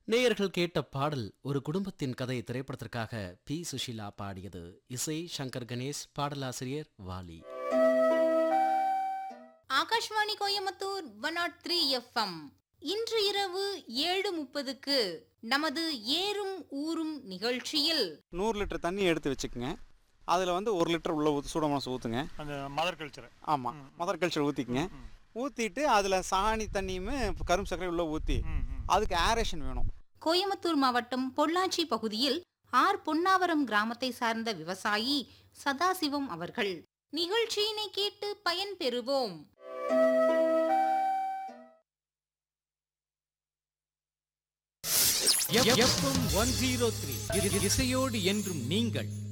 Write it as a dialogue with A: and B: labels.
A: நேயர்கள் கேட்ட பாடல் ஒரு குடும்பத்தின் கதை திரைப்படத்திற்காக பி சுஷீலா பாடியது இசை சங்கர் கணேஷ் பாடலாசிரியர் Vaali
B: Akashvani Coimbatore one nought three FM இன்று இரவு ஏழு முப்பதுக்கு நமது ஏறும் ஊரும் நிகழ்ச்சியில்
C: நூறு லிட்டர் தண்ணி எடுத்து வச்சுக்கோங்க அதில் வந்து ஒரு லிட்டர் உள்ள ஊற்று சூட மனசு ஊற்றுங்க
D: அந்த மதர் கல்ச்சர்
C: ஆமாம் மதர் கல்ச்சர் ஊற்றிக்கங்க ஊற்றிட்டு அதில் சாணி தண்ணியுமே கரும் சர்க்கரை உள்ளே ஊற்றி அதுக்கு ஏரேஷன் வேணும்
B: கோயம்புத்தூர் மாவட்டம் பொள்ளாச்சி பகுதியில் ஆர் பொன்னாவரம் கிராமத்தை சார்ந்த விவசாயி சதாசிவம் அவர்கள் நிகழ்ச்சியினை கேட்டு பயன்பெறுவோம்
E: எஃப்எம் ஒன் ஜீரோ த்ரீ இசையோடு என்றும் நீங்கள்